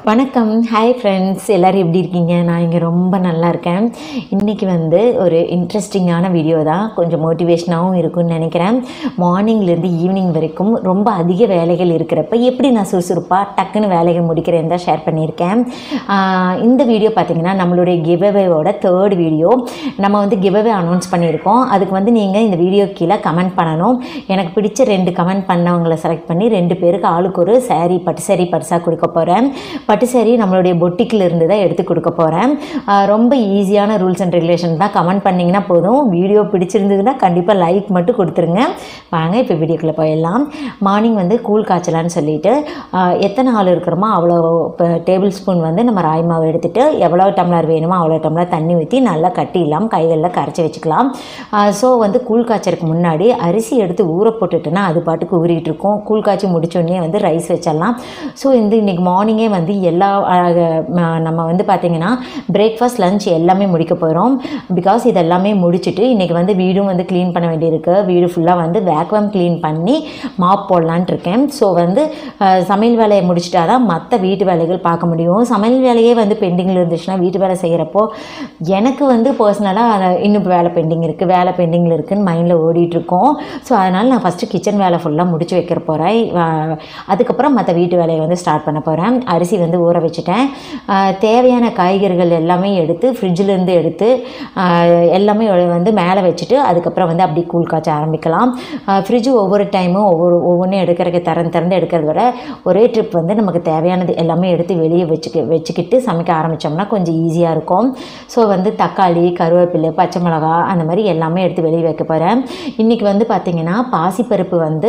வணக்கம் hi friends எல்லோரும் எப்படி இருக்கீங்க நான் இங்கே ரொம்ப நல்லா இருக்கேன் இன்றைக்கி வந்து ஒரு இன்ட்ரெஸ்டிங்கான வீடியோ தான் கொஞ்சம் மோட்டிவேஷனாகவும் இருக்கும்னு நினைக்கிறேன் மார்னிங்லேருந்து ஈவினிங் வரைக்கும் ரொம்ப அதிக வேலைகள் இருக்கிறப்ப எப்படி நான் சுறுசுறுப்பாக டக்குன்னு வேலைகள் முடிக்கிறேன் தான் ஷேர் பண்ணியிருக்கேன் ஆஹ் இந்த வீடியோ பார்த்திங்கன்னா நம்மளுடைய கிவ்அவேவோட தேர்ட் வீடியோ நம்ம வந்து கிவ்அவே அனௌன்ஸ் பண்ணியிருக்கோம் அதுக்கு வந்து நீங்கள் இந்த வீடியோ கீழே கமெண்ட் பண்ணணும் எனக்கு பிடிச்ச ரெண்டு கமெண்ட் பண்ணவங்களை செலக்ட் பண்ணி ரெண்டு பேருக்கு ஆளுக்கு ஒரு saree பட்டு saree பரிசாக கொடுக்க போகிறேன் பட்டு saree நம்மளுடைய பொட்டிக்கில் இருந்து தான் எடுத்து கொடுக்க போகிறேன் ரொம்ப ஈஸியான ரூல்ஸ் அண்ட் ரெகுலேஷன் தான் கமெண்ட் பண்ணிங்கன்னா போதும் வீடியோ பிடிச்சிருந்ததுன்னா கண்டிப்பாக லைக் மட்டும் கொடுத்துருங்க வாங்க இப்போ வீடியோக்குள்ளே போயிடலாம் மார்னிங் வந்து கூழ் காய்ச்சலான்னு சொல்லிட்டு ஆஹ், எத்தனை ஆள் இருக்கிறோமோ அவ்வளோ இப்போ டேபிள் ஸ்பூன் வந்து நம்ம ராய் மாவு எடுத்துட்டு எவ்வளோ டம்ளர் வேணுமோ அவ்வளோ டம்ளர் தண்ணி ஊற்றி நல்லா கட்டிடலாம் கைகளில் கரைச்சி வச்சுக்கலாம் ஸோ வந்து கூழ் காய்ச்சறதுக்கு முன்னாடி அரிசி எடுத்து ஊற போட்டுட்டோன்னா அது பாட்டுக்கு ஊறிட்டு இருக்கும் கூழ் காய்ச்சி முடிச்சோடனே வந்து ரைஸ் வச்சிடலாம் ஸோ இந்த இன்றைக்கி மார்னிங்கே வந்து எல்லா அஹ், ம- நம்ம வந்து பார்த்திங்கன்னா பிரேக்ஃபாஸ்ட் லஞ்ச் எல்லாமே முடிக்க போகிறோம் பிகாஸ் இதெல்லாமே முடிச்சுட்டு இன்றைக்கி வந்து வீடும் வந்து க்ளீன் பண்ண வேண்டியிருக்கு வீடு ஃபுல்லாக வந்து வேக்வம் க்ளீன் பண்ணி மாப் போடலான்ட்டு இருக்கேன் ஸோ வந்து அஹ், சமையல் வேலையை முடிச்சிட்டா தான் மற்ற வீட்டு வேலைகள் பார்க்க முடியும் சமையல் வேலையே வந்து பெண்டிங்கில் இருந்துச்சுன்னா வீட்டு வேலை செய்கிறப்போ எனக்கு வந்து பர்சனலாக இன்னும் வேலை பெண்டிங் இருக்குது வேலை பெண்டிங்கில் இருக்குன்னு மைண்டில் ஓடிட்டுருக்கோம் ஸோ அதனால் நான் ஃபஸ்ட்டு கிச்சன் வேலை ஃபுல்லாக முடிச்சு வைக்கிற போகிறேன் அதுக்கப்புறம் மற்ற வீட்டு வேலையை வந்து ஸ்டார்ட் பண்ண போகிறேன் அரிசி வந்து ஊற வச்சுட்டேன் அஹ், தேவையான காய்கறிகள் எல்லாமே எடுத்து ஃப்ரிட்ஜிலேருந்து எடுத்து அஹ், எல்லாமே வந்து மேலே வச்சுட்டு அதுக்கப்புறம் வந்து அப்படி கூழ் காய்ச்ச ஆரம்பிக்கலாம் ஃப்ரிட்ஜ் ஒவ்வொரு டைமும் ஒவ்வொரு ஒவ்வொன்றும் எடுக்கிறதுக்கு திறந்து திறந்து எடுக்கிறத விட ஒரே ட்ரிப் வந்து நமக்கு தேவையானது எல்லாமே எடுத்து வெளியே வச்சுக்க வச்சுக்கிட்டு சமைக்க ஆரம்பித்தோம்னா கொஞ்சம் ஈஸியாக இருக்கும் ஸோ வந்து தக்காளி கருவேப்பிலை பச்சை மிளகா அந்த மாதிரி எல்லாமே எடுத்து வெளியே வைக்க போகிறேன் இன்றைக்கி வந்து பார்த்திங்கன்னா பாசிப்பருப்பு வந்து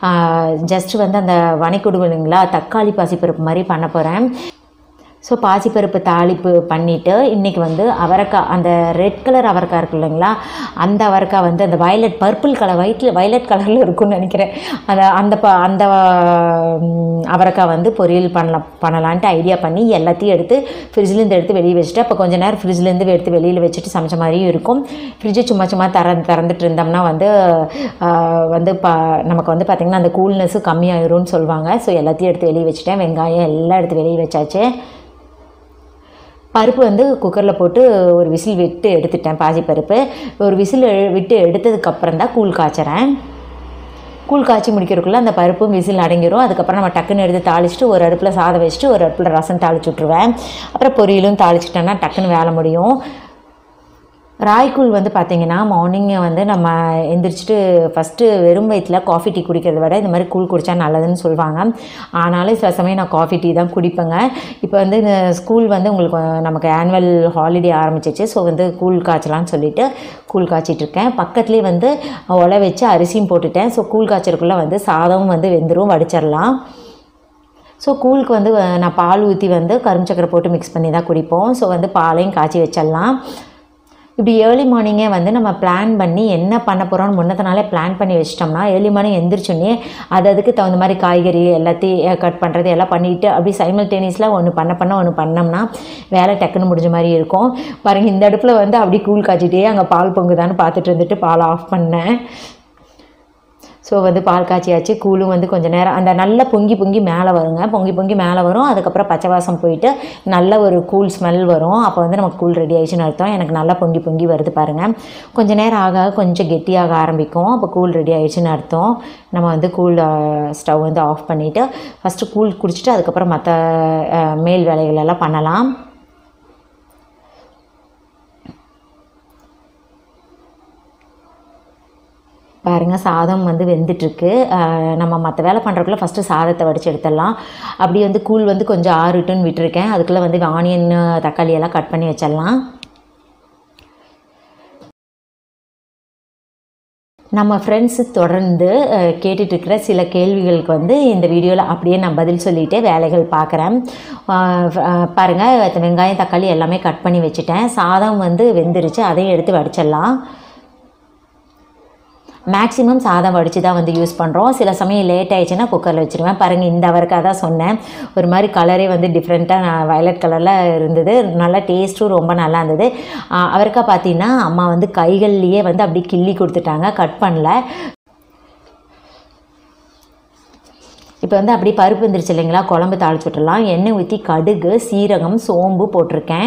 ஜஸ்ட் வந்து அந்த வனைக்குடுவலுங்களா தக்காளி பாசிப்பருப்பு மாதிரி பண்ண போகிறேன் ஸோ பாசிப்பருப்பு தாளிப்பு பண்ணிவிட்டு இன்றைக்கி வந்து அவரைக்காய் அந்த ரெட் கலர் அவரைக்காய் இருக்கு இல்லைங்களா அந்த அவரைக்காய் வந்து அந்த வயலட் பர்பிள் கலர் ஒயிட்டில் வயலட் கலரில் இருக்கும்னு நினைக்கிறேன் அந்த அந்த ப அந்த ம், அவரைக்காய் வந்து பொரியல் பண்ணலாம் பண்ணலான்ட்டு ஐடியா பண்ணி எல்லாத்தையும் எடுத்து ஃப்ரிட்ஜ்லேருந்து எடுத்து வெளியே வச்சுட்டு அப்போ கொஞ்ச நேரம் ஃப்ரிட்ஜ்லேருந்து எடுத்து வெளியில் வச்சுட்டு சமைச்ச மாதிரியும் இருக்கும் ஃப்ரிட்ஜு சும்மா சும்மா திறந்து திறந்துட்டு இருந்தோம்னா வந்து ஆஹ், வந்து ப நமக்கு வந்து பார்த்திங்கன்னா அந்த கூல்னஸ்ஸு கம்மியாயிரும்னு சொல்லுவாங்க ஸோ எல்லாத்தையும் எடுத்து வெளியே வச்சுட்டேன் வெங்காயம் எல்லாம் எடுத்து வெளியே வச்சாச்சு பருப்பு வந்து குக்கரில் போட்டு ஒரு விசில் விட்டு எடுத்துட்டேன் பாசிப்பருப்பு ஒரு விசில் எ- விட்டு எடுத்ததுக்கப்புறம் தான் கூழ் காய்ச்சறேன் கூழ் காய்ச்சி முடிக்கிறதுக்குள்ளே அந்த பருப்பும் விசில் அடங்கிரும் அதுக்கப்புறம் நம்ம டக்குன்னு எடுத்து தாளிச்சிட்டு ஒரு அடுப்பில் சாதம் வச்சுட்டு ஒரு அடுப்பில் ரசம் தாளிச்சு விட்ருவேன் அப்புறம் பொரியலும் தாளிச்சிட்டேன்னா டக்குன்னு வேலை முடியும் ராய்க்கூழ் வந்து பார்த்திங்கன்னா மார்னிங் வந்து நம்ம எந்திரிச்சிட்டு ஃபஸ்ட்டு வெறும் வயிற்றில் காஃபி டீ குடிக்கிறத விட இந்த மாதிரி கூழ் குடித்தா நல்லதுன்னு சொல்லுவாங்க ஆனாலும் சில சமயம் நான் காஃபி டீ தான் குடிப்பேங்க இப்போ வந்து இந்த ஸ்கூல் வந்து உங்களுக்கு நமக்கு ஆனுவல் ஹாலிடே ஆரம்பிச்சிச்சு ஸோ வந்து கூழ் காய்ச்சலான்னு சொல்லிட்டு கூழ் காய்ச்சிட்டு இருக்கேன் பக்கத்துலேயே வந்து உலை வச்சு அரிசியும் போட்டுட்டேன் ஸோ கூழ் காய்ச்சறதுக்குள்ளே வந்து சாதமும் வந்து வெந்துரும் வடிச்சிடலாம் ஸோ கூழுக்கு வந்து அஹ், நான் பால் ஊற்றி வந்து கரும்பு சக்கரை போட்டு மிக்ஸ் பண்ணி தான் குடிப்போம் ஸோ வந்து பாலையும் காய்ச்சி வச்சிடலாம் இப்படி ஏர்லி மார்னிங்கே வந்து நம்ம பிளான் பண்ணி என்ன பண்ண போகிறோம்னு முன்னத்தினாலே பிளான் பண்ணி வச்சிட்டோம்னா ஏர்லி மார்னிங் எந்திரிச்சோன்னே அது அதுக்கு தகுந்த மாதிரி காய்கறி எல்லாத்தையும் கட் பண்ணுறது எல்லாம் பண்ணிவிட்டு அப்படி சைமல்டேனியஸில் ஒன்று பண்ண பண்ண ஒன்று பண்ணோம்னா வேலை டக்குன்னு முடிஞ்ச மாதிரி இருக்கும் பாருங்கள் இந்த அடுப்பில் வந்து அப்படி கூழ் காய்ச்சிட்டே அங்கே பால் பொங்குதான்னு பார்த்துட்டு இருந்துட்டு பால் ஆஃப் பண்ணேன் ஸோ வந்து பால் காய்ச்சியாச்சு கூழும் வந்து கொஞ்சம் நேரம் அந்த நல்லா பொங்கி பொங்கி மேலே வருங்க பொங்கி பொங்கி மேலே வரும் அதுக்கப்புறம் பச்சை வாசம் போயிட்டு நல்ல ஒரு கூல் ஸ்மெல் வரும் அப்போ வந்து நமக்கு கூழ் ரெடி ஆயிடுச்சுன்னு அர்த்தம் எனக்கு நல்லா பொங்கி பொங்கி வருது பாருங்கள் கொஞ்சம் நேரம் ஆக ஆக கொஞ்சம் கெட்டியாக ஆரம்பிக்கும் அப்போ கூழ் ரெடி ஆயிடுச்சுன்னு அர்த்தம் நம்ம வந்து கூழ் ஸ்டவ் வந்து ஆஃப் பண்ணிவிட்டு ஃபஸ்ட்டு கூழ் குடிச்சிட்டு அதுக்கப்புறம் மற்ற மேல் வேலைகள் எல்லாம் பண்ணலாம் பாருங்கள் சாதம் வந்து வெந்துட்டுருக்கு நம்ம மற்ற வேலை பண்ணுறதுக்குள்ள ஃபஸ்ட்டு சாதத்தை வடித்து எடுத்துடலாம் அப்படி வந்து கூழ் வந்து கொஞ்சம் ஆறுட்டுன்னு விட்டுருக்கேன் அதுக்குள்ளே வந்து ஆனியன் தக்காளி எல்லாம் கட் பண்ணி வச்சிடலாம் நம்ம ஃப்ரெண்ட்ஸு தொடர்ந்து அஹ், கேட்டுட்டு இருக்கிற சில கேள்விகளுக்கு வந்து இந்த வீடியோவில் அப்படியே நான் பதில் சொல்லிட்டு வேலைகள் பார்க்குறேன் பாருங்கள் வெங்காயம் தக்காளி எல்லாமே கட் பண்ணி வச்சுட்டேன் சாதம் வந்து வெந்துருச்சு அதையும் எடுத்து வடிச்சிடலாம் மேக்ஸிமம் சாதம் வடித்து தான் வந்து யூஸ் பண்ணுறோம் சில சமயம் லேட் ஆயிடுச்சுன்னா குக்கரில் வச்சுருவேன் பாருங்கள் இந்த அவரைக்காய் தான் சொன்னேன் ஒரு மாதிரி கலரே வந்து டிஃப்ரெண்ட்டாக நான் வயலட் கலரில் இருந்தது நல்லா டேஸ்ட்டும் ரொம்ப நல்லா இருந்தது ஆஹ் அவரைக்காய் பார்த்தீங்கன்னா அம்மா வந்து கைகள்லேயே வந்து அப்படியே கிள்ளி கொடுத்துட்டாங்க கட் பண்ணல இப்போ வந்து அப்படியே பருப்பு வந்துருச்சு இல்லைங்களா குழம்பு தாளிச்சு விட்டுடலாம் எண்ணெய் ஊற்றி கடுகு சீரகம் சோம்பு போட்டிருக்கேன்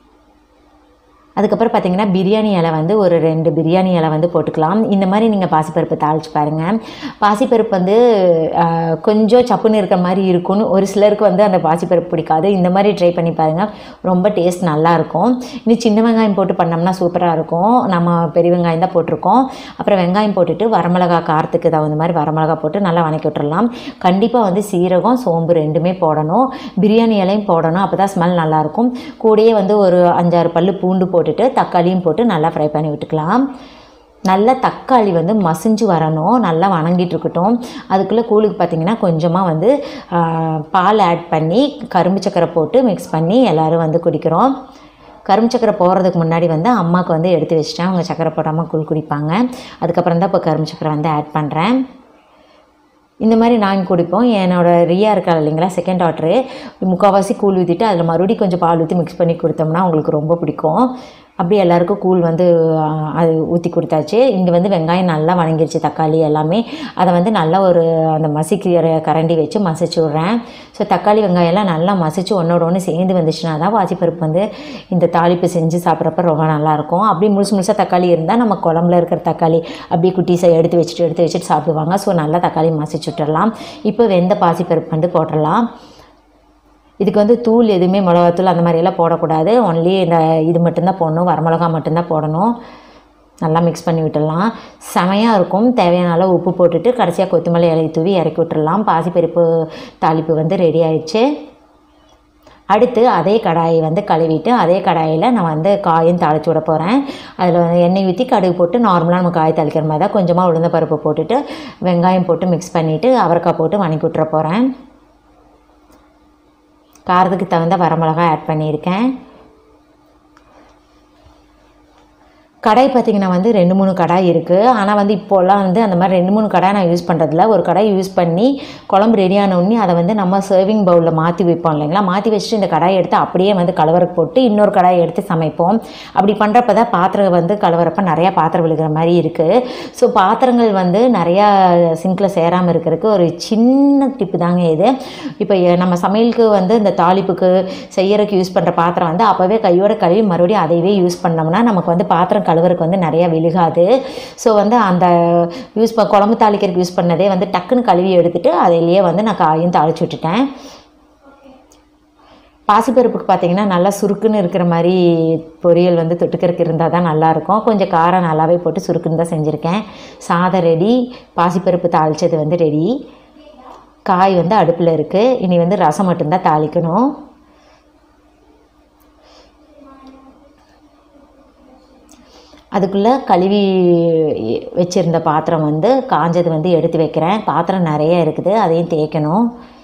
அதுக்கப்புறம் பார்த்தீங்கன்னா பிரியாணி இலை வந்து ஒரு ரெண்டு பிரியாணி இலை வந்து போட்டுக்கலாம் இந்த மாதிரி நீங்கள் பாசிப்பருப்பு தாளிச்சு பாருங்கள் பாசிப்பருப்பு வந்து ஆஹ், கொஞ்சம் சப்புன்னு இருக்கிற மாதிரி இருக்கும்னு ஒரு சிலருக்கு வந்து அந்த பாசிப்பருப்பு பிடிக்காது இந்த மாதிரி ட்ரை பண்ணி பாருங்கள் ரொம்ப டேஸ்ட் நல்லாயிருக்கும் இன்னும் சின்ன வெங்காயம் போட்டு பண்ணோம்னா சூப்பராக இருக்கும் நம்ம பெரிய வெங்காயம் தான் போட்டிருக்கோம் அப்புறம் வெங்காயம் போட்டுட்டு வரமிளகா காரத்துக்கு தகுந்த மாதிரி வரமிளகா போட்டு நல்லா வணக்கி விட்டுறலாம் கண்டிப்பாக வந்து சீரகம் சோம்பு ரெண்டுமே போடணும் பிரியாணி இலையும் போடணும் அப்போ தான் ஸ்மெல் நல்லாயிருக்கும் கூடயே வந்து ஒரு அஞ்சாறு பல்லு பூண்டு போட்டுட்டு தக்காளியும் போட்டு நல்லா ஃப்ரை பண்ணி விட்டுக்கலாம் நல்லா தக்காளி வந்து மசிஞ்சு வரணும் நல்லா வணங்கிட்டு இருக்கட்டும் அதுக்குள்ளே கூழுக்கு பார்த்தீங்கன்னா கொஞ்சமாக வந்து ஆ, பால் ஆட் பண்ணி கரும்பு சக்கரை போட்டு மிக்ஸ் பண்ணி எல்லோரும் வந்து குடிக்கிறோம் கரும்பு சக்கரை போடுறதுக்கு முன்னாடி வந்து அம்மாவுக்கு வந்து எடுத்து வச்சிட்டேன் அவங்க சக்கரை போடாமல் கூழ் குடிப்பாங்க அதுக்கப்புறம் தான் இப்போ கரும்பு சக்கரை வந்து ஆட் பண்ணுறேன் இந்த மாதிரி நாங்கள் குடிப்போம் என்னோட ரியா இருக்கா இல்லைங்களா செகண்ட் டாக்டரு முக்கால்வாசி கூழ் ஊற்றிட்டு அதில் மறுபடியும் கொஞ்சம் பால் ஊற்றி மிக்ஸ் பண்ணி கொடுத்தோம்னா அவங்களுக்கு ரொம்ப பிடிக்கும் அப்படியே எல்லாருக்கும் கூழ் வந்து ஆ, அது ஊற்றி கொடுத்தாச்சு இங்கே வந்து வெங்காயம் நல்லா வணங்கிருச்சு தக்காளி எல்லாமே அதை வந்து நல்லா ஒரு அந்த மசிக்கிற கரண்டி வச்சு மசிச்சு விட்றேன் ஸோ தக்காளி வெங்காயம் எல்லாம் நல்லா மசிச்சு ஒன்றோட ஒன்று சேர்ந்து வந்துச்சுன்னா தான் வாசிப்பருப்பு வந்து இந்த தாளிப்பு செஞ்சு சாப்பிட்றப்ப ரொம்ப நல்லாயிருக்கும் அப்படியே முழுசு முழுசாக தக்காளி இருந்தால் நம்ம குழம்புல இருக்கிற தக்காளி அப்படியே குட்டீஸை எடுத்து வச்சுட்டு எடுத்து வச்சுட்டு சாப்பிடுவாங்க ஸோ நல்லா தக்காளி மசிச்சு விட்டுறலாம் இப்போ வெந்த பாசிப்பருப்பு வந்து போட்டுடலாம் இதுக்கு வந்து தூள் எதுவுமே மிளகாத்தூள் அந்த மாதிரியெல்லாம் போடக்கூடாது ஒன்லி இந்த இது மட்டும்தான் போடணும் வரமிளகா மட்டும்தான் போடணும் நல்லா மிக்ஸ் பண்ணி விட்டுடலாம் செமையாக இருக்கும் தேவையான அளவு உப்பு போட்டுட்டு கடைசியாக கொத்தமல்லி இலையை தூவி இறக்கி விட்டுடலாம் பாசிப்பருப்பு தாளிப்பு வந்து ரெடி ஆயிடுச்சு அடுத்து அதே கடாயை வந்து கழுவிட்டு அதே கடாயில் நான் வந்து காயும் தாளித்து விட போகிறேன் அதில் வந்து எண்ணெய் ஊற்றி கடுகு போட்டு நார்மலாக நம்ம காய் தாளிக்கிற மாதிரி தான் கொஞ்சமாக உளுந்த பருப்பு போட்டுட்டு வெங்காயம் போட்டு மிக்ஸ் பண்ணிவிட்டு அவரைக்காய் போட்டு வணக்கி விட்டுற போகிறேன் காரத்துக்கு தகுந்த வரமிளகாய் ஆட் பண்ணியிருக்கேன் கடாய் பார்த்திங்கன்னா வந்து ரெண்டு மூணு கடாய் இருக்குது ஆனால் வந்து இப்போல்லாம் வந்து அந்த மாதிரி ரெண்டு மூணு கடாய் நான் யூஸ் பண்ணுறதில்ல ஒரு கடாய் யூஸ் பண்ணி குழம்பு ரெடியான உடனே அதை வந்து நம்ம சர்விங் பவுலில் மாற்றி வைப்போம் இல்லைங்களா மாற்றி வச்சுட்டு இந்த கடாயை எடுத்து அப்படியே வந்து கலவరకు போட்டு இன்னொரு கடாயை எடுத்து சமைப்போம் அப்படி பண்ணுறப்ப தான் பாத்திரம் வந்து கலவரப்ப நிறையா பாத்திரம் விழுகிற மாதிரி இருக்குது ஸோ பாத்திரங்கள் வந்து நிறையா சிங்கில் சேராமல் இருக்கிறதுக்கு ஒரு சின்ன டிப்பு தாங்க இது இப்போ எ- நம்ம சமையலுக்கு வந்து இந்த தாளிப்புக்கு செய்யறதுக்கு யூஸ் பண்ணுற பாத்திரம் வந்து அப்போவே கையோட கழுவி மறுபடியும் அதையவே யூஸ் பண்ணோம்னா நமக்கு வந்து பாத்திரம் கழுவுறதுக்கு வந்து நிறைய விழுகாது ஸோ வந்து அந்த யூஸ் ப குழம்பு தாளிக்கிறதுக்கு யூஸ் பண்ணதே வந்து டக்குன்னு கழுவி எடுத்துட்டு அதிலேயே வந்து நான் காயும் தாளிச்சு விட்டுட்டேன் பாசிப்பருப்புக்கு பார்த்தீங்கன்னா நல்லா சுருக்குன்னு இருக்கிற மாதிரி பொரியல் வந்து தொட்டுக்கறதுக்கு இருந்தால் தான் நல்லாயிருக்கும் கொஞ்சம் காரம் நல்லாவே போட்டு சுருக்குன்னு தான் செஞ்சுருக்கேன் சாதம் ரெடி பாசிப்பருப்பு தாளித்தது வந்து ரெடி காய் வந்து அடுப்பில் இருக்குது இனி வந்து ரசம் மட்டும்தான் தாளிக்கணும் அதுக்குள்ளே கழுவி வச்சுருந்த பாத்திரம் வந்து காஞ்சது வந்து எடுத்து வைக்கிறேன் பாத்திரம் நிறைய இருக்குது அதையும் தேய்க்கணும்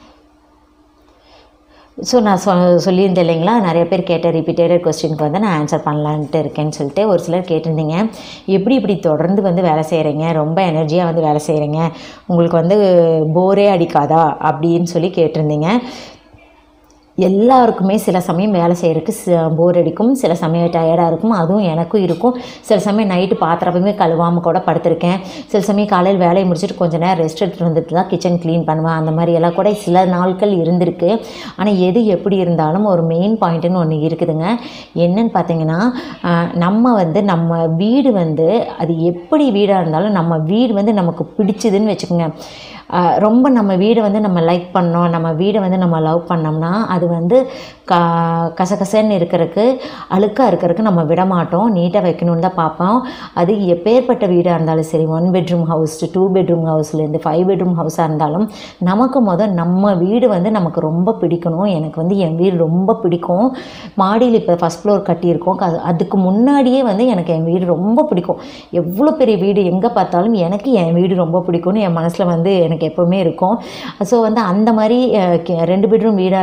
ஸோ நான் சொ சொல்லியிருந்தேன் இல்லைங்களா நிறைய பேர் கேட்ட ரிப்பீட்டட் கொஸ்டினுக்கு வந்து நான் ஆன்சர் பண்ணலான்ட்டு இருக்கேன்னு சொல்லிட்டு ஒரு சிலர் கேட்டிருந்தீங்க எப்படி இப்படி தொடர்ந்து வந்து வேலை செய்கிறீங்க ரொம்ப எனர்ஜியாக வந்து வேலை செய்கிறீங்க உங்களுக்கு வந்து போரே அடிக்காதா அப்படின்னு சொல்லி கேட்டிருந்தீங்க எல்லாருக்குமே சில சமயம் வேலை செய்கிறதுக்கு போர் அடிக்கும் சில சமயம் டயர்டாக இருக்கும் அதுவும் எனக்கும் இருக்கும் சில சமயம் நைட்டு பாத்திரமே கழுவாமல் கூட படுத்திருக்கேன் சில சமயம் காலையில் வேலையை முடிச்சுட்டு கொஞ்ச நேரம் ரெஸ்ட் எடுத்துட்டு வந்துட்டு தான் கிச்சன் க்ளீன் பண்ணுவேன் அந்த மாதிரி எல்லாம் கூட சில நாட்கள் இருந்திருக்கு ஆனால் எது எப்படி இருந்தாலும் ஒரு மெயின் பாயிண்ட்டுன்னு ஒன்று இருக்குதுங்க என்னன்னு பார்த்தீங்கன்னா ஆஹ், நம்ம வந்து நம்ம வீடு வந்து அது எப்படி வீடாக இருந்தாலும் நம்ம வீடு வந்து நமக்கு பிடிச்சதுன்னு வச்சுக்கோங்க ஆஹ், ரொம்ப நம்ம வீடை வந்து நம்ம லைக் பண்ணோம் நம்ம வீடை வந்து நம்ம லவ் பண்ணோம்னா அது வந்து கா கசகசன்னு இருக்கிறதுக்கு அழுக்காக இருக்கிறதுக்கு நம்ம விட மாட்டோம் நீட்டாக வைக்கணும்னு தான் பார்ப்போம் அது எப்பேற்பட்ட வீடாக இருந்தாலும் சரி one bedroom house two bedroom ஹவுஸ்லேருந்து ஃபைவ் பெட்ரூம் ஹவுஸாக இருந்தாலும் நமக்கு முதல் நம்ம வீடு வந்து நமக்கு ரொம்ப பிடிக்கணும் எனக்கு வந்து என் வீடு ரொம்ப பிடிக்கும் மாடியில் இப்போ ஃபஸ்ட் ஃப்ளோர் கட்டியிருக்கோம் க- அதுக்கு முன்னாடியே வந்து எனக்கு என் வீடு ரொம்ப பிடிக்கும் எவ்வளோ பெரிய வீடு எங்கே பார்த்தாலும் எனக்கு என் வீடு ரொம்ப பிடிக்கும்னு என் மனசில் வந்து எனக்கு எப்போவுமே இருக்கும் ஸோ வந்து அந்த மாதிரி அஹ், கே- ரெண்டு பெட்ரூம் வீடாக இருந்தப்போ நான்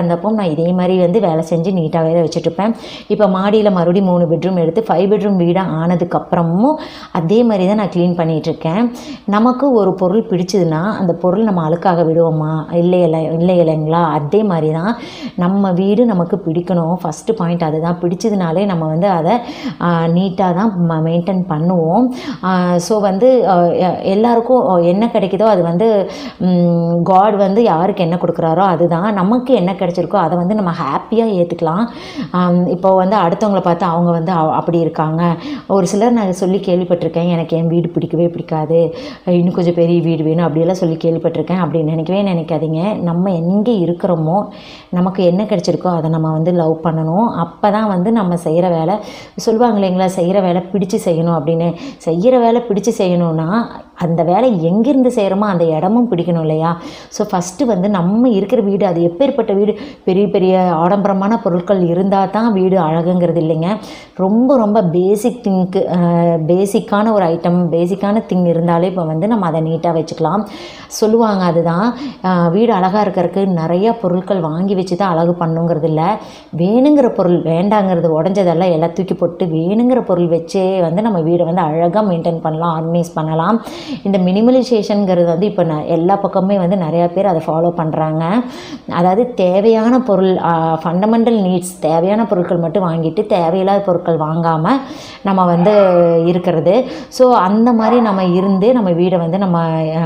நான் இதே மாதிரி வந்து வேலை செஞ்சு நீட்டாகவே தான் வச்சுட்ருப்பேன் இப்போ மாடியில் மறுபடியும் மூணு பெட்ரூம் எடுத்து ஃபைவ் பெட்ரூம் வீடாக ஆனதுக்கப்புறமும் அதே மாதிரி தான் நான் க்ளீன் பண்ணிகிட்ருக்கேன் நமக்கு ஒரு பொருள் பிடிச்சதுன்னா அந்த பொருள் நம்ம அழுக்காக விடுவோமா இல்லை இல்லை இல்லை இல்லைங்களா அதே மாதிரி தான் நம்ம வீடு நமக்கு பிடிக்கணும் ஃபஸ்ட்டு பாயிண்ட் அதுதான் பிடிச்சதுனாலே நம்ம வந்து அதை நீட்டாக தான் மெயின்டைன் பண்ணுவோம் ஸோ வந்து ஆஹ் எ- எல்லாருக்கும் என்ன கிடைக்குதோ அது வந்து காட் வந்து யாருக்கு என்ன கொடுக்குறாரோ அதுதான் நமக்கு என்ன கிடைச்சிருக்கோ அதை வந்து நம்ம ஹாப்பியாக ஏற்றுக்கலாம் இப்போ வந்து அடுத்தவங்கள பார்த்து அவங்க வந்து அ- அப்படி இருக்காங்க ஒரு சிலர் நான் சொல்லி கேள்விப்பட்டிருக்கேன் எனக்கு என் வீடு பிடிக்கவே பிடிக்காது இன்னும் கொஞ்சம் பெரிய வீடு வேணும் அப்படியெல்லாம் சொல்லி கேள்விப்பட்டிருக்கேன் அப்படி நினைக்கவே நினைக்காதீங்க நம்ம எங்கே இருக்கிறோமோ நமக்கு என்ன கிடைச்சிருக்கோ அதை நம்ம வந்து லவ் பண்ணணும் அப்போ தான் வந்து நம்ம செய்கிற வேலை சொல்லுவாங்க இல்லைங்களா செய்கிற வேலை பிடிச்சு செய்யணும் அப்படின்னு செய்கிற வேலை பிடிச்சு செய்யணும்னா அந்த வேலை எங்கேருந்து செய்கிறோமோ அந்த இடமும் பிடிக்கணும் இல்லையா ஸோ ஃபஸ்ட்டு வந்து நம்ம இருக்கிற வீடு அது எப்பேற்பட்ட வீடு பெரிய பெரிய ஆடம்பரமான பொருட்கள் இருந்தால் தான் வீடு அழகுங்கிறது இல்லைங்க ரொம்ப ரொம்ப பேசிக் திங்க்கு பேசிக்கான ஒரு ஐட்டம் பேசிக்கான திங் இருந்தாலே இப்போ வந்து நம்ம அதை நீட்டாக வச்சுக்கலாம் சொல்லுவாங்க அதுதான் அஹ், வீடு அழகாக இருக்கறதுக்கு நிறைய பொருட்கள் வாங்கி வச்சு தான் அழகு பண்ணுங்கிறது இல்லை வேணுங்கிற பொருள் வேண்டாங்கிறது உடஞ்சதெல்லாம் எல்லாம் தூக்கி போட்டு வேணுங்கிற பொருள் வச்சே வந்து நம்ம வீடை வந்து அழகாக மெயின்டைன் பண்ணலாம் ஆர்கனைஸ் பண்ணலாம் இந்த மினிமலைசேஷனுங்கிறது வந்து இப்போ ந எல்லா பக்கமே வந்து நிறையா பேர் அதை ஃபாலோ பண்ணுறாங்க அதாவது தேவையான பொருள் ஃபண்டமெண்டல் நீட்ஸ் தேவையான பொருட்கள் மட்டும் வாங்கிட்டு தேவையில்லாத பொருட்கள் வாங்காமல் நம்ம வந்து இருக்கிறது ஸோ அந்த மாதிரி நம்ம இருந்து நம்ம வீடை வந்து நம்ம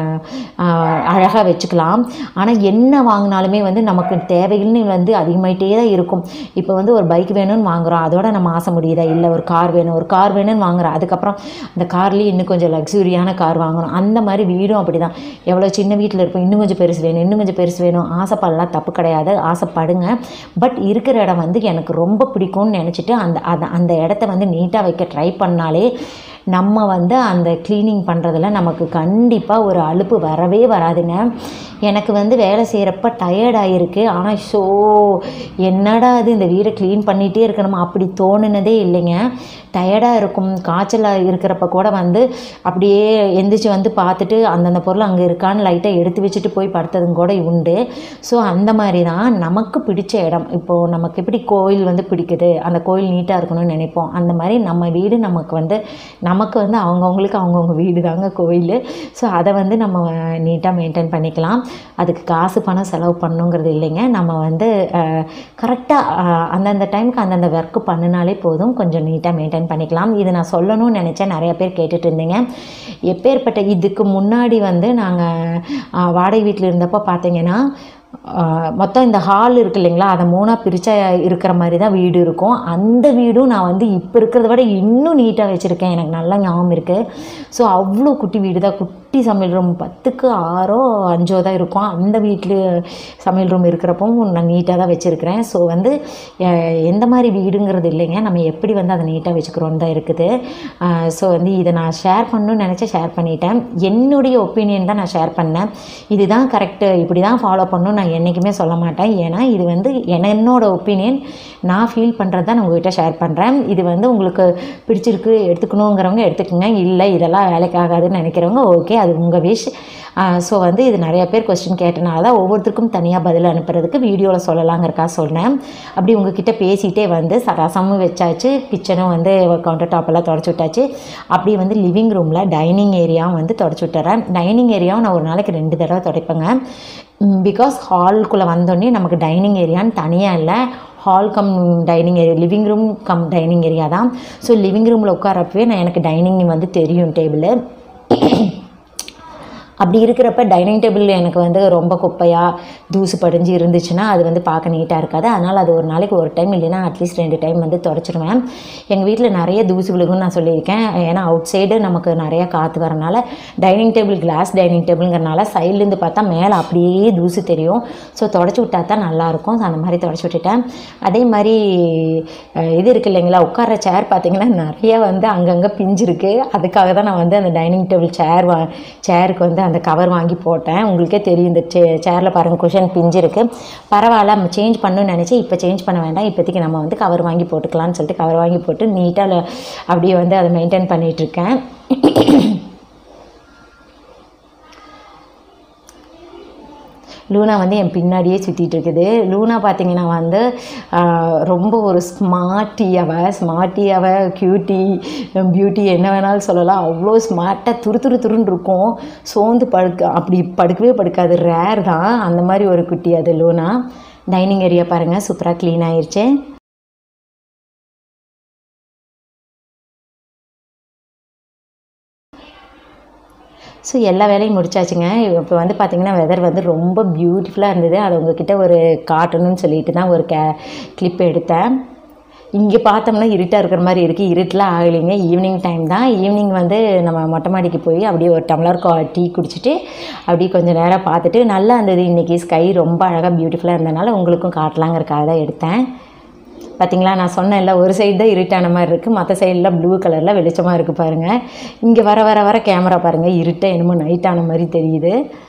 அழகாக வச்சுக்கலாம் ஆனால் என்ன வாங்கினாலுமே வந்து நமக்கு தேவைகள்னு வந்து அதிகமாயிட்டே தான் இருக்கும் இப்போ வந்து ஒரு பைக் வேணும்னு வாங்குறோம் அதோட நம்ம ஆசை முடியுதா இல்லை ஒரு கார் வேணும் ஒரு கார் வேணும்னு வாங்குறோம் அதுக்கப்புறம் அந்த கார்லேயும் இன்னும் கொஞ்சம் லக்ஸுரியான கார் வாங்கணும் அந்த மாதிரி வீடும் அப்படி தான் எவ்வளோ சின்ன வீட்டில் இருப்போம் இன்னும் கொஞ்சம் பெருசு வேணும் இன்னும் கொஞ்சம் பெருசு வேணும் ஆசைப்படலாம் தப்பு கிடையாது ஆசைப்படுங்க பட் இருக்கிற இடம் வந்து எனக்கு ரொம்ப பிடிக்கும்னு நினச்சிட்டு அந்த அந்த அந்த இடத்த வந்து நீட்டாக வைக்க ட்ரை பண்ணாலே நம்ம வந்து அந்த க்ளீனிங் பண்ணுறதுல நமக்கு கண்டிப்பாக ஒரு அலுப்பு வரவே வராதுங்க எனக்கு வந்து வேலை செய்கிறப்ப டயர்ட் ஆகிருக்கு ஆனால் ஷோ என்னடா அது இந்த வீடை க்ளீன் பண்ணிகிட்டே இருக்கணுமா அப்படி தோணுனதே இல்லைங்க டயர்டாக இருக்கும் காய்ச்சலாக இருக்கிறப்ப கூட வந்து அப்படியே எந்திரிச்சு வந்து பார்த்துட்டு அந்தந்த பொருள் அங்கே இருக்கான்னு லைட்டாக எடுத்து வச்சுட்டு போய் படுத்ததும் கூட உண்டு ஸோ அந்த மாதிரி தான் நமக்கு பிடிச்ச இடம் இப்போது நமக்கு எப்படி கோயில் வந்து பிடிக்குது அந்த கோயில் நீட்டாக இருக்கணும்னு நினைப்போம் அந்த மாதிரி நம்ம வீடு நமக்கு வந்து நமக்கு வந்து அவங்கவுங்களுக்கு அவங்கவுங்க வீடு தாங்க கோயில் ஸோ அதை வந்து நம்ம நீட்டாக மெயின்டைன் பண்ணிக்கலாம் அதுக்கு காசு பணம் செலவு பண்ணுங்கிறது இல்லைங்க நம்ம வந்து கரெக்டாக அந்தந்த டைமுக்கு அந்தந்த ஒர்க்கு பண்ணினாலே போதும் கொஞ்சம் நீட்டாக மெயின்டைன் பண்ணிக்கலாம் இது நான் சொல்லணும்னு நினச்சேன் நிறைய பேர் கேட்டுட்டு இருந்தீங்க எப்பேற்பட்ட இதுக்கு முன்னாடி வந்து நாங்கள் வாடகை வீட்டில் இருந்தப்போ பார்த்தீங்கன்னா ஆஹ் மொத்தம் இந்த ஹால் இருக்கு இல்லைங்களா அதை மூணாக பிரித்தா இருக்கிற மாதிரி தான் வீடு இருக்கும் அந்த வீடும் நான் வந்து இப்போ இருக்கிறத விட இன்னும் நீட்டாக வச்சுருக்கேன் எனக்கு நல்லா ஞாபகம் இருக்குது ஸோ அவ்வளோ குட்டி வீடு தான் குட்டி சமையல் ரூம் பத்துக்கு ஆறோ அஞ்சோ தான் இருக்கும் அந்த வீட்டில் சமையல் ரூம் இருக்கிறப்போ நான் நீட்டாக தான் வச்சுருக்கிறேன் ஸோ வந்து அஹ் எந்த மாதிரி வீடுங்கிறது இல்லைங்க நம்ம எப்படி வந்து அதை நீட்டாக வச்சுக்கிறோன்னு தான் இருக்குது ஸோ வந்து இதை நான் ஷேர் பண்ணணும்னு நினச்சி ஷேர் பண்ணிட்டேன் என்னுடைய ஒப்பீனியன் தான் நான் ஷேர் பண்ணேன் இதுதான் கரெக்டு இப்படி தான் ஃபாலோ பண்ணணும் நான் என்றைக்குமே சொல்ல மாட்டேன் ஏன்னா இது வந்து என- என்னோட ஒப்பீனியன் நான் ஃபீல் பண்ணுறது தான் நான் உங்ககிட்ட ஷேர் பண்ணுறேன் இது வந்து உங்களுக்கு பிடிச்சிருக்கு எடுத்துக்கணுங்கிறவங்க எடுத்துக்கோங்க இல்லை இதெல்லாம் வேலைக்கு ஆகாதுன்னு நினைக்கிறவங்க ஓகே அது உங்கள் விஷ் ஸோ வந்து இது நிறைய பேர் கொஸ்டின் கேட்டனால தான் ஒவ்வொருத்தருக்கும் தனியாக பதில் அனுப்புறதுக்கு வீடியோவில் சொல்லலாங்கிறக்கா சொன்னேன் அப்படி உங்ககிட்ட பேசிகிட்டே வந்து ச- ரசமும் வச்சாச்சு கிச்சனும் வந்து கவுண்டர் டாப்பெல்லாம் தொடச்சி விட்டாச்சு அப்படியே வந்து லிவிங் ரூமில் டைனிங் ஏரியாவும் வந்து தொடச்சி விட்டுறேன் டைனிங் ஏரியாவும் நான் ஒரு நாளைக்கு ரெண்டு தடவை துடைப்பேங்க பிகாஸ் ஹாலுக்குள்ளே வந்தோடனே நமக்கு டைனிங் ஏரியான்னு தனியாக இல்லை hall cum dining area living room cum dining area தான் ஸோ லிவிங் ரூமில் உட்காரப்பவே நான் எனக்கு டைனிங் வந்து தெரியும் டேபிள் அப்படி இருக்கிறப்ப டைனிங் டேபிள் எனக்கு வந்து ரொம்ப குப்பையாக தூசு படிஞ்சு இருந்துச்சுன்னா அது வந்து பார்க்க நீட்டாக இருக்காது அதனால் அது ஒரு நாளைக்கு ஒரு டைம் இல்லைன்னா அட்லீஸ்ட் ரெண்டு டைம் வந்து தொடச்சிடுவேன் எங்கள் வீட்டில் நிறைய தூசு விழுகும்னு நான் சொல்லியிருக்கேன் ஏன்னா அவுட் சைடு நமக்கு நிறைய காற்று வரனால டைனிங் டேபிள் கிளாஸ் டைனிங் டேபிள்ங்கிறனால சைட்லேருந்து பார்த்தா மேலே அப்படியே தூசு தெரியும் ஸோ தொடச்சி விட்டா தான் நல்லாயிருக்கும் அந்த மாதிரி தொடச்சி விட்டுட்டேன் அதே மாதிரி அஹ், இது இருக்கு இல்லைங்களா உட்கார சேர் பார்த்தீங்கன்னா நிறைய வந்து அங்கங்கே பிஞ்சு இருக்குது அதுக்காக தான் நான் வந்து அந்த டைனிங் டேபிள் சேர் வா சேருக்கு வந்து அந்த கவர் வாங்கி போட்டேன் உங்களுக்கே தெரியும் இந்த சே சேரில் பாருங்கள் குஷன் பிஞ்சு இருக்குது பரவாயில்ல நம்ம சேஞ்ச் பண்ணணும்னு நினச்சி இப்போ சேஞ்ச் பண்ண வேண்டாம் இப்போதைக்கு நம்ம வந்து கவர் வாங்கி போட்டுக்கலாம்னு சொல்லிட்டு கவர் வாங்கி போட்டு நீட்டாக அப்படியே வந்து அதை மெயின்டைன் பண்ணிகிட்ருக்கேன் லூனா வந்து என் பின்னாடியே சுற்றிட்டு இருக்குது லூனா பார்த்தீங்கன்னா வந்து ஆஹ், ரொம்ப ஒரு ஸ்மார்ட்டி அவ ஸ்மார்ட்டி அவ க்யூட்டி பியூட்டி என்ன வேணாலும் சொல்லலாம் அவ்வளோ ஸ்மார்ட்டாக துரு துரு துருன்னு இருக்கும் சோர்ந்து படுக்க அப்படி படுக்கவே படுக்காது ரேர் தான் அந்த மாதிரி ஒரு குட்டி அது லூனா டைனிங் ஏரியா பாருங்கள் சூப்பராக க்ளீன் ஆயிருச்சு ஸோ எல்லா வேலையும் முடிச்சாச்சுங்க இப்போ வந்து பார்த்திங்கன்னா வெதர் வந்து ரொம்ப பியூட்டிஃபுல்லாக இருந்தது அது உங்ககிட்ட ஒரு காட்டணும்னு சொல்லிட்டு தான் ஒரு கே கிளிப் எடுத்தேன் இங்கே பார்த்தோம்னா இருட்டாக இருக்கிற மாதிரி இருக்குது இருட்டில் ஆகலைங்க ஈவினிங் டைம் தான் ஈவினிங் வந்து நம்ம மொட்டை மாடிக்கு போய் அப்படியே ஒரு டம்ளர் கா டீ குடிச்சிட்டு அப்படியே கொஞ்சம் நேரம் பார்த்துட்டு நல்லா இருந்தது இன்றைக்கி ஸ்கை ரொம்ப அழகாக பியூட்டிஃபுல்லாக இருந்தனால உங்களுக்கும் காட்டலாங்கிறக்காக தான் எடுத்தேன் பார்த்தீங்களா நான் சொன்னேன்ல ஒரு சைடு தான் இருட்டான மாதிரி இருக்குது மற்ற சைடில் ப்ளூ கலரில் வெளிச்சமாக இருக்குது பாருங்கள் இங்கே வர வர வர கேமரா பாருங்கள் இருட்டை என்னமோ நைட் ஆன மாதிரி தெரியுது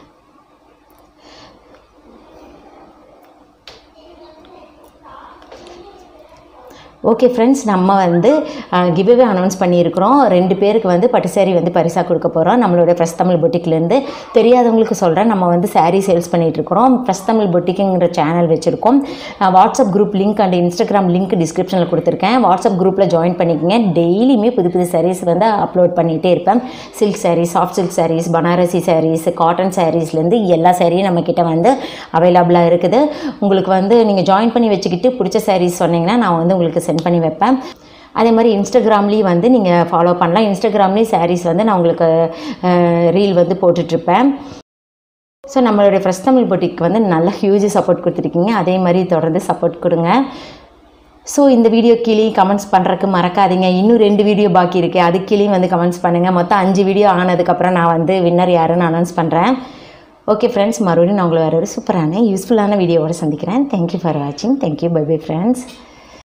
ஓகே ஃப்ரெண்ட்ஸ் நம்ம வந்து கிவ்அவே அனௌன்ஸ் பண்ணியிருக்கிறோம் ரெண்டு பேருக்கு வந்து பட்டு saree வந்து பரிசாக கொடுக்க போகிறோம் நம்மளுடைய ப்ரெஸ் தமிழ் பொட்டிக்லேருந்து தெரியாதவங்களுக்கு சொல்கிறேன் நம்ம வந்து saree சேல்ஸ் பண்ணிகிட்ருக்குறோம் ப்ரெஸ் தமிழ் பொட்டிக்குங்கிற சேனல் வச்சுருக்கோம் WhatsApp group link and Instagram link டிஸ்கிரிப்ஷனில் கொடுத்துருக்கேன் வாட்ஸ்அப் குரூப்பில் ஜாயின் பண்ணிக்கங்க டெய்லியுமே புது புது sarees வந்து அப்லோட் பண்ணிகிட்டே இருப்பேன் silk sarees soft silk sarees Banarasi sarees cotton சாரீஸ்லேருந்து எல்லா சாரியும் நம்மக்கிட்ட வந்து அவைலபிளாக இருக்குது உங்களுக்கு வந்து நீங்கள் ஜாயின் பண்ணி வச்சுக்கிட்டு பிடிச்ச sarees சொன்னீங்கன்னா நான் வந்து உங்களுக்கு சென்ட் பண்ணி வைப்பேன் அதே மாதிரி இன்ஸ்டாகிராம்லேயும் வந்து நீங்கள் ஃபாலோ பண்ணலாம் இன்ஸ்டாகிராம்லேயும் sarees வந்து நான் உங்களுக்கு ரீல் வந்து போட்டுட்ருப்பேன் ஸோ நம்மளுடைய ஃப்ரெஷ் தமிழ் பொட்டிக்கு வந்து நல்ல ஹியூஜ் சப்போர்ட் கொடுத்துருக்கீங்க அதே மாதிரி தொடர்ந்து சப்போர்ட் கொடுங்க ஸோ இந்த வீடியோ கீழே கமெண்ட்ஸ் பண்ணுறக்கு மறக்காதீங்க இன்னும் ரெண்டு வீடியோ பாக்கி இருக்கு அது கீழேயும் வந்து கமெண்ட்ஸ் பண்ணுங்கள் மொத்தம் அஞ்சு வீடியோ ஆனதுக்கப்புறம் நான் வந்து வின்னர் யாருன்னு அனௌன்ஸ் பண்ணுறேன் ஓகே ஃப்ரெண்ட்ஸ் மறுபடியும் நான் உங்களை வேறு ஒரு சூப்பரான யூஸ்ஃபுல்லான வீடியோவோட சந்திக்கிறேன் தேங்க்யூ ஃபார் வாட்சிங் தேங்க்யூ பை பை ஃப்ரெண்ட்ஸ்